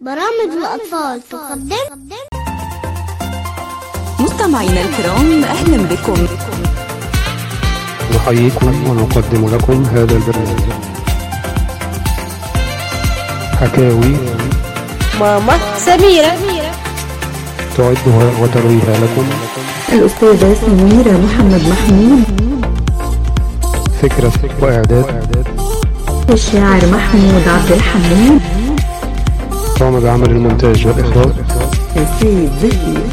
برامج الأطفال تقدم مستمعينا الكرام أهلا بكم نحييكم ونقدم لكم هذا البرنامج حكاوي ماما سميرة تعدها وترويها لكم الأستاذة سميرة محمد محمود فكرة وإعداد الشاعر محمود عبد الحميد قام بعمل المونتاج والإخراج سيد زكي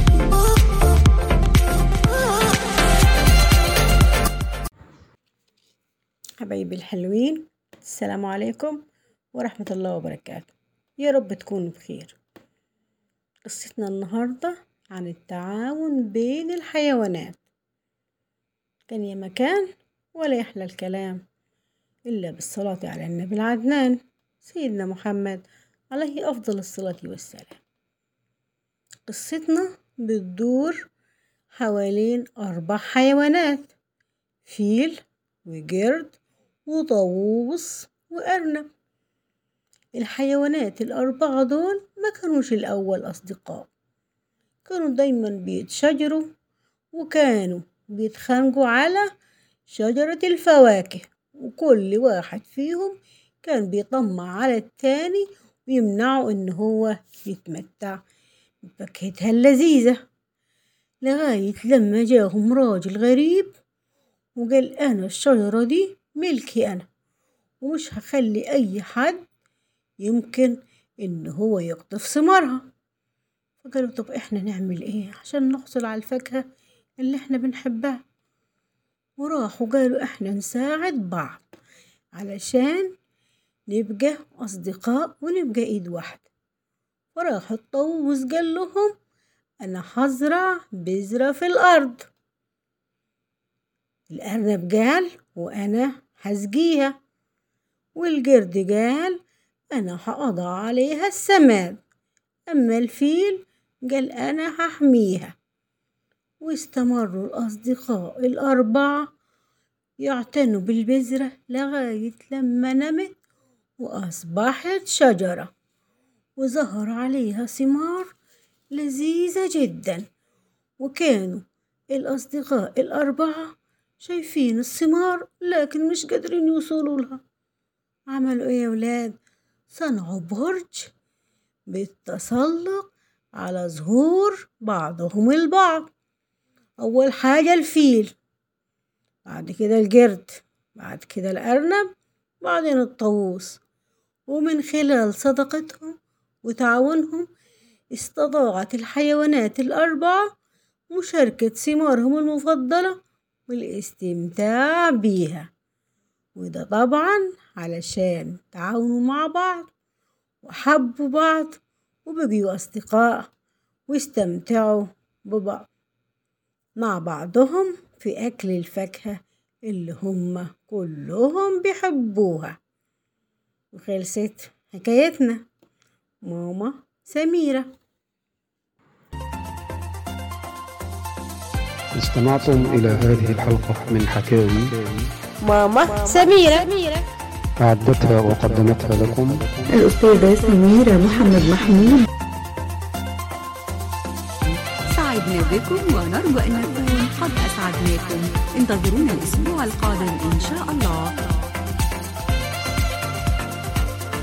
حبايبي الحلوين السلام عليكم ورحمة الله وبركاته يا رب تكونوا بخير قصتنا النهاردة عن التعاون بين الحيوانات كان يا مكان ولا يحلى الكلام إلا بالصلاة على النبي العدنان سيدنا محمد عليه أفضل الصلاة والسلام قصتنا بتدور حوالين أربع حيوانات فيل وجرد وطاووس وأرنب الحيوانات الأربعة دول ما كانوش الأول أصدقاء كانوا دايما بيتشجروا وكانوا بيتخانقوا على شجرة الفواكه وكل واحد فيهم كان بيطمع على التاني ويمنعه إن هو يتمتع بفاكهتها اللذيذة لغاية لما جاهم راجل غريب وقال أنا الشجرة دي ملكي أنا ومش هخلي أي حد يمكن إن هو يقطف ثمارها فقالوا طب إحنا نعمل إيه عشان نحصل على الفاكهة اللي إحنا بنحبها وراحوا قالوا إحنا نساعد بعض علشان نبقى أصدقاء ونبقى إيد واحدة فراح الطاووس قال لهم أنا هزرع بذرة في الأرض الأرنب قال وأنا هسقيها والقرد قال أنا هأضع عليها السماد أما الفيل قال أنا هحميها واستمروا الأصدقاء الأربعة يعتنوا بالبذرة لغاية لما نمت وأصبحت شجرة وظهر عليها ثمار لذيذة جدا وكانوا الأصدقاء الأربعة شايفين الثمار لكن مش قادرين يوصلوا لها عملوا ايه يا ولاد صنعوا برج بالتسلق على ظهور بعضهم البعض أول حاجة الفيل بعد كده الجرد بعد كده الأرنب بعدين الطاووس ومن خلال صداقتهم وتعاونهم استطاعت الحيوانات الأربعة مشاركة ثمارهم المفضلة والاستمتاع بيها وده طبعا علشان تعاونوا مع بعض وحبوا بعض وبقيوا أصدقاء واستمتعوا ببعض مع بعضهم في أكل الفاكهة اللي هم كلهم بيحبوها وخلصت حكايتنا ماما سميرة استمعتم إلى هذه الحلقة من حكاوي ماما سميرة أعدتها وقدمتها لكم الأستاذة سميرة محمد محمود سعدنا بكم ونرجو أن نكون قد أسعدناكم انتظرونا الأسبوع القادم إن شاء الله